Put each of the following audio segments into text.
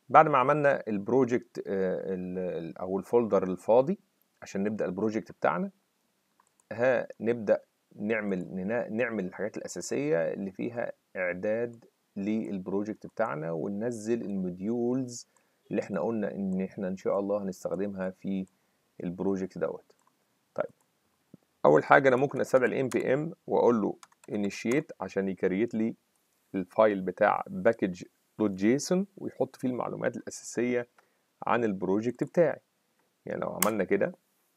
بعد ما عملنا البروجكت او الفولدر الفاضي عشان نبدا البروجكت بتاعنا هنبدا نعمل نعمل الحاجات الاساسيه اللي فيها اعداد للبروجكت بتاعنا وننزل الموديولز اللي احنا قلنا ان احنا ان شاء الله هنستخدمها في البروجكت دوت طيب اول حاجه انا ممكن استدعي الام بي ام واقول له initiate عشان يكريت لي الفايل بتاع باكج دوت جيسون ويحط فيه المعلومات الاساسيه عن البروجكت بتاعي يعني لو عملنا كده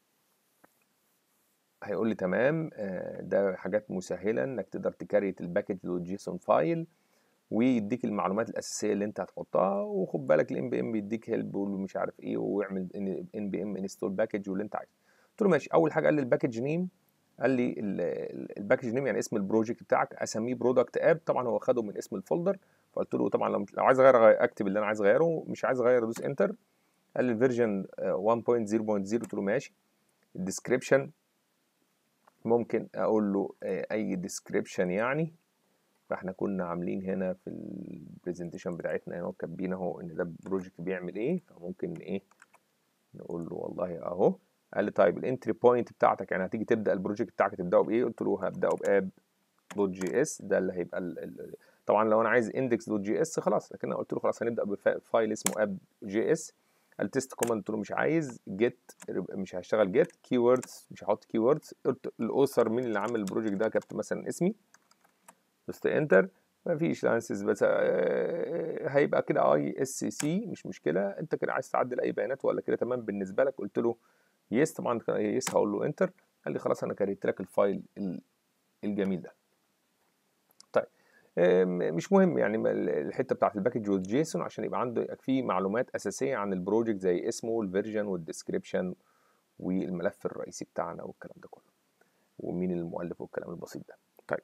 هيقول لي تمام ده حاجات مسهله انك تقدر تكريت الباكج دوت جيسون فايل ويديك المعلومات الاساسيه اللي انت هتحطها وخد بالك الام بي ام بيديك هيلب ومش عارف ايه واعمل ان بي ام انستول باكج واللي انت عايزه قلت له ماشي اول حاجه قال لي الباكج نيم قال لي الباكج نيم يعني اسم البروجكت بتاعك اسميه برودكت اب طبعا هو خده من اسم الفولدر فقلت له طبعا لو عايز اغير اكتب اللي انا عايز اغيره مش عايز اغير ادوس انتر قال لي الفيرجن 1.0.0 قلت له ماشي الديسكريبشن ممكن اقول له اي ديسكريبشن يعني فاحنا كنا عاملين هنا في البرزنتيشن بتاعتنا اهو كاتبين اهو ان ده البروجكت بيعمل ايه فممكن ايه نقول له والله اهو قال لي طيب الانتري بوينت بتاعتك يعني هتيجي تبدا البروجكت بتاعك تبداه بايه قلت له هبداه باب دوت جي اس ده اللي هيبقى ال ال طبعا لو انا عايز اندكس دوت جي اس خلاص لكن انا قلت له خلاص هنبدا بفايل اسمه اب جي اس التست كوماند قلت له مش عايز جيت مش هشتغل جيت كي ووردز مش هحط كي ووردز قلت الاوثر مين اللي عامل البروجكت ده كتبت مثلا اسمي دوست انتر مفيش لانسز بس هيبقى كده اي اس سي مش مشكله انت كده عايز تعدل اي بيانات ولا كده تمام بالنسبه لك قلت له يس طبعا يس هقول له انتر قال لي خلاص انا كريت لك الفايل الجميل ده طيب مش مهم يعني الحته بتاعت الباكج والجيسون عشان يبقى عندك فيه معلومات اساسيه عن البروجكت زي اسمه الفيرجن والديسكريبشن والملف الرئيسي بتاعنا والكلام ده كله ومين المؤلف والكلام البسيط ده طيب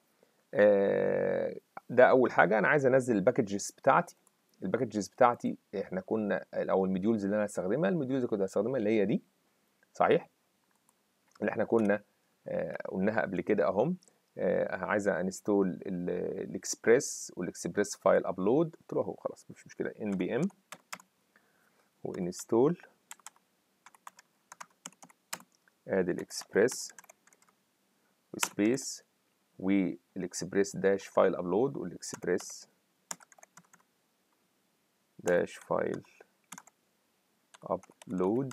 ده اول حاجه انا عايز انزل الباكجز بتاعتي الباكجز بتاعتي احنا كنا او الموديولز اللي انا هستخدمها الموديولز اللي كنت هستخدمها اللي هي دي صحيح اللي احنا كنا قلناها قبل كده اهم عايز انستول الاكسبريس والاكسبريس فايل ابلود قلت له اهو خلاص مش مشكله ان بي ام وانستول ادي الاكسبريس وسبيس والاكسبريس داش فايل ابلود والاكسبريس داش فايل ابلود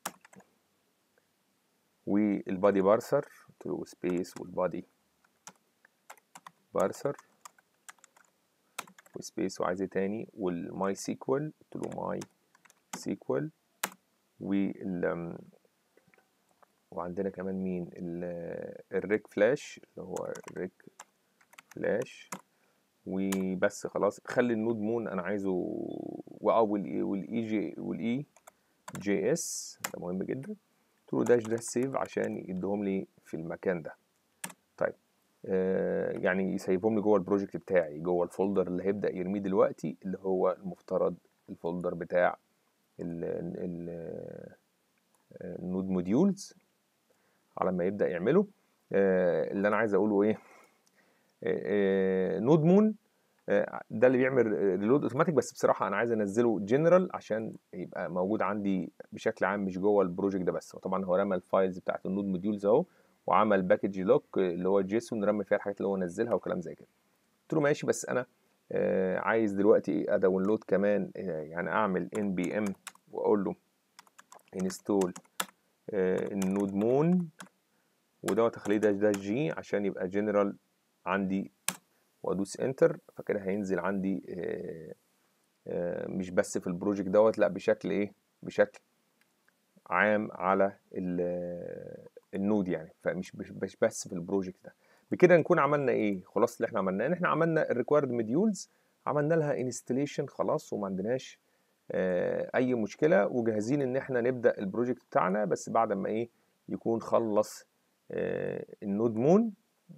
والبادي بارسر قلت له سبيس والبادي بارسر وسبيس وعايز ايه تاني والماي سيكوال قلت له ماي سيكوال وال وعندنا كمان مين الريك فلاش اللي هو الريك فلاش وبس خلاص خلي النود مون انا عايزه والاي والاي جي والاي جي اس ده مهم جدا قلت له داش داش سيف عشان يديهم لي في المكان ده طيب آه يعني يسيبهم لي جوه البروجكت بتاعي جوه الفولدر اللي هيبدا يرميه دلوقتي اللي هو المفترض الفولدر بتاع النود موديولز على ما يبدا يعمله آه اللي انا عايز اقوله ايه آه نود مون ده اللي بيعمل ريلود اوتوماتيك بس بصراحه انا عايز انزله جنرال عشان يبقى موجود عندي بشكل عام مش جوه البروجكت ده بس وطبعا هو رمى الفايلز بتاعت النود موديولز اهو وعمل باكج لوك اللي هو جيسون رمى فيها الحاجات اللي هو نزلها وكلام زي كده قلت له ماشي بس انا آه عايز دلوقتي اداونلود كمان آه يعني اعمل ان بي ام واقول له انستول آه النود مون ودوت اخليه داش داش جي عشان يبقى جنرال عندي وادوس انتر فكده هينزل عندي آآ آآ مش بس في البروجكت دوت لا بشكل ايه بشكل عام على النود يعني فمش مش بس في البروجكت ده بكده نكون عملنا ايه خلاص اللي احنا عملناه ان احنا عملنا الريكوايرد موديولز عملنا لها انستليشن خلاص وما عندناش اي مشكله وجاهزين ان احنا نبدا البروجكت بتاعنا بس بعد ما ايه يكون خلص النود مون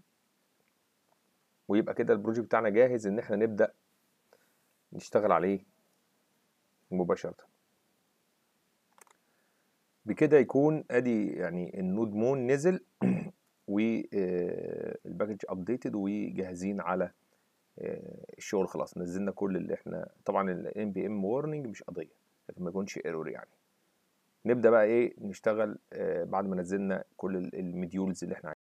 ويبقى كده البروجكت بتاعنا جاهز ان احنا نبدا نشتغل عليه مباشره بكده يكون ادي يعني النود مون نزل والباكج ابديتد وجاهزين على آه، الشغل خلاص نزلنا كل اللي احنا طبعا الام بي ام وورنينج مش قضيه لكن ما يكونش ايرور يعني نبدا بقى ايه نشتغل آه، بعد ما نزلنا كل المديولز اللي احنا